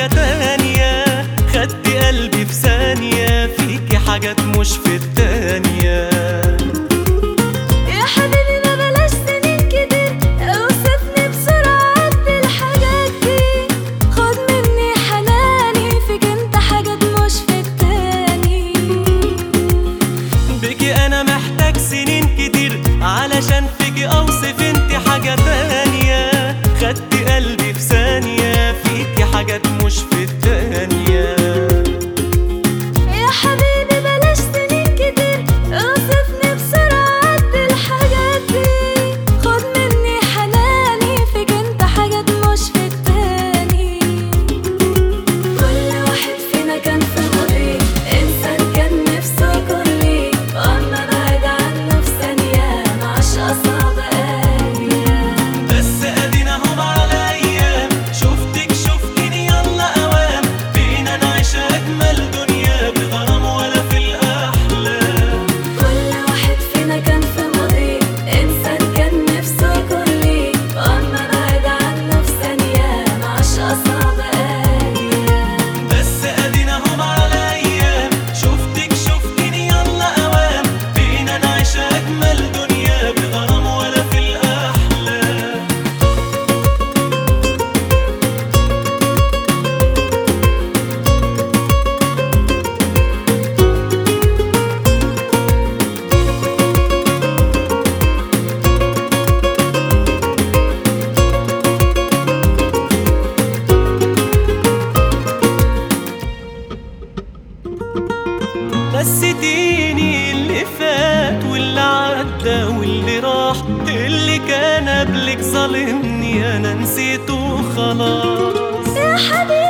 حاجة تانية خدت قلبي في ثانية فيكي حاجات مش في التانية يا حبيبي ما بلاش سنين كتير اوصفني بسرعة قد الحاجات دي خد مني حناني فيك انت حاجات مش في التاني بيكي انا محتاج سنين كتير علشان فيكي اوصف انت حاجة تانية خدت قلبي في ثانية فيكي حاجات مش في التانية يا حبيبي بلاش سنين كتير اوصفني بسرعة قد الحاجات دي خد مني حناني فيك انت حاجات مش في التاني كل واحد فينا كان في ماضي انسان كان نفسه يكون ليه واما بعد عنه في ثانية معاش اصعب ايام بس ادينا هم على ايام شفتك شفتني يلا اوام بينا نعيش اجمل دنيا بغرام ولا في الاحلام كل واحد فينا كان في ماضي انسان كان نفسه يكون ليه واما بعد عنه في ثانية معاش اصعب ايام بس ادينا هم على ايام شفتك شفتني يلا اوام بينا نعيش اجمل دنيا بغرام ولا في الاحلام بس اديني اللي فات واللي عدى واللي راح اللي كان قبلك ظالمني انا نسيته خلاص يا حبيبي